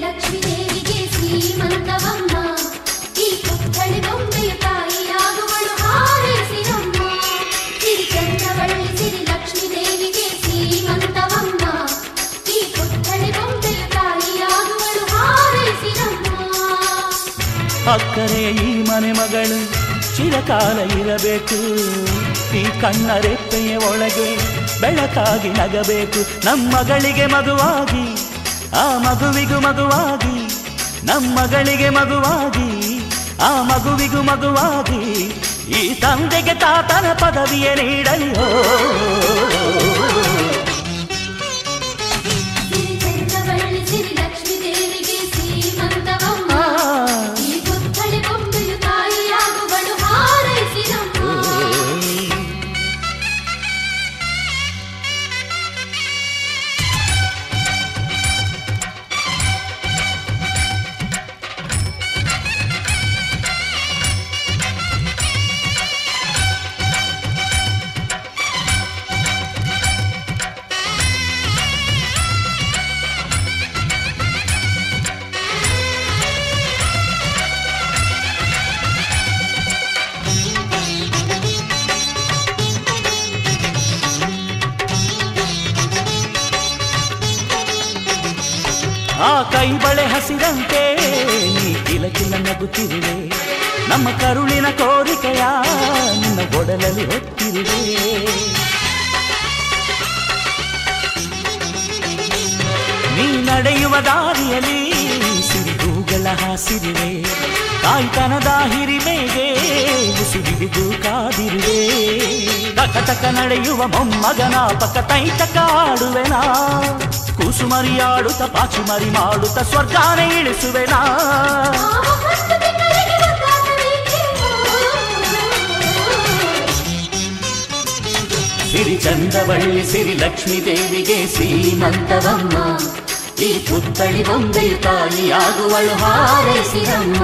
ಲಕ್ಷ್ಮೀ ದೇವಿಗೆ ಶ್ರೀಮಂತವಮ್ಮ ಈ ಪುತ್ಥಳಿ ಬೊಂಬೆಯು ತಾಯಿಯಾಗುವಳು ಹಾರೈಸಿರಮ್ಮ ಸಿರಿ ಚಂದ್ರವಳ್ಳಿ ಸಿರಿ ಲಕ್ಷ್ಮೀ ದೇವಿಗೆ ಶ್ರೀಮಂತವಮ್ಮ ಈ ಪುತ್ಥಳಿ ಬೊಂಬೆಯು ತಾಯಿಯಾಗುವಳು ಹಾರೈಸಿರಮ್ಮ ಅಕ್ಕರೆ ಈ ಮನೆ ಮಗಳು ಚಿರಕಾಲ ಇರಬೇಕು ಈ ಕಣ್ಣ ರೆಪ್ಪೆಯ ಒಳಗೆ ಬೆಳಕಾಗಿ ನಗಬೇಕು ನಮ್ಮ ಮಗಳಿಗೆ ಮಗುವಾಗಿ ಆ ಮಗುವಿಗೂ ಮಗುವಾಗಿ ನಮ್ಮ ಮಗಳಿಗೆ ಮಗುವಾಗಿ ಆ ಮಗುವಿಗೂ ಮಗುವಾಗಿ ಈ ತಂದೆಗೆ ತಾತನ ಪದವಿಯ ನೀಡಲಿ ಓ ಸಿರಿ ಚಂದ್ರವಳ್ಳಿ ಸಿರಿ ಲಕ್ಷ್ಮೀ ದೇವಿಗೆ ಶ್ರೀಮಂತವಮ್ಮ ಈ ಪುತ್ಥಳಿ ಬೊಂಬೆಯು ತಾಯಿಯಾಗುವಳು ಹಾರೈಸಿರಮ್ಮ ಆ ಕೈ ಬಳೆ ಹಸಿರಂತೆ ನೀ ಕಿಲ ಕಿಲ ನಗುತ್ತಿರುವೆ ನಮ್ಮ ಕರುಳಿನ ಕೋರಿಕೆಯ ನಿನ್ನ ಒಡಲಲ್ಲಿ ಹೊತ್ತಿರುವೆ ನೀ ನಡೆಯುವ ದಾರಿಯಲ್ಲಿ ಸಿರಿಗೂಗಳ ಹಾಸಿರುವೆ ತಾಯ್ತನದ ಹಿರಿಮೆಗೆ ಉಸಿರಿದು ಕಾದಿರುವೆ ತಕ ತಕ ನಡೆಯುವ ಮೊಮ್ಮಗನ ಪಕ್ಕ ತೈತಕ ಆಡುವೆನಾ ಕೂಸುಮರಿಯಾಡುತ್ತ ಪಾಚುಮರಿ ಮಾಡುತ್ತ ಸ್ವರ್ಗಾನೆ ಇಳಿಸುವೆನಾ ಸಿರಿ ಚಂದವಳ್ಳಿ ಸಿರಿ ಲಕ್ಷ್ಮೀ ದೇವಿಗೆ ಶ್ರೀಮಂತವಮ್ಮ ಈ ಪುತ್ತಳಿ ಬೊಂಬೆಯು ತಾಯಿಯಾಗುವಳು ಹಾರೈಸಿರಮ್ಮ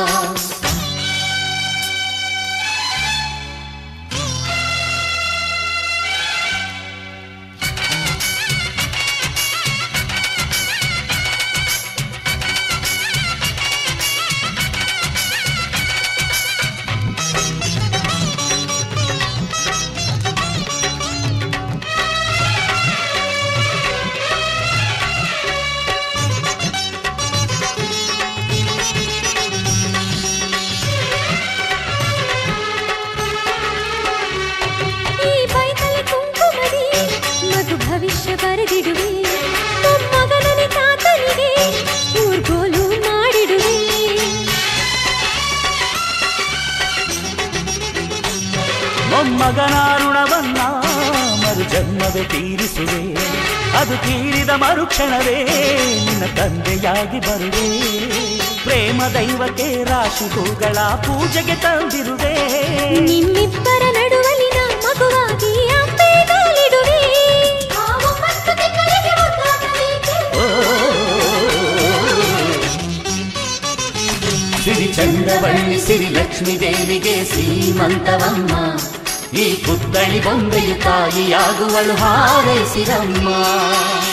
ಈ ಬೈತಲೆ ಕುಂಕುಮದಿ ಮಗು ಭವಿಷ್ಯ ಬರೆದಿಡುವೆ ಮೊಮ್ಮಗನನೆ ತಾತನಿಗೆ ಊರ್ಗೋಲು ಮಾಡಿಡುವೆ ಮೊಮ್ಮಗನ ಋಣವನ್ನ ಮರು ಜನ್ಮವೇ ತೀರಿಸುವೆ ಅದು ತೀರಿದ ಮರುಕ್ಷಣವೇ ನಿನ್ನ ತಂದೆಯಾಗಿ ಬರುವೆ ಪ್ರೇಮ ದೈವಕ್ಕೆ ರಾಶಿ ಹೂಗಳ ಪೂಜೆಗೆ ತಂದಿರುವೆ ನಿಮ್ಮಿಬ್ಬರ ನಡುವಲಿನ ಮಗುವಾಗಿ ಅಂಬೆ ಕಾಲಿಡುವೆ ಓ, ಸಿರಿ ಚಂದ್ರವಳ್ಳಿ ಸಿರಿ ಲಕ್ಷ್ಮೀ ದೇವಿಗೆ ಶ್ರೀಮಂತವಮ್ಮ ಈ ಪುತ್ತಳಿ ಬೊಂಬೆಯು ತಾಯಿಯಾಗುವಳು ಹಾರೈಸಿರಮ್ಮ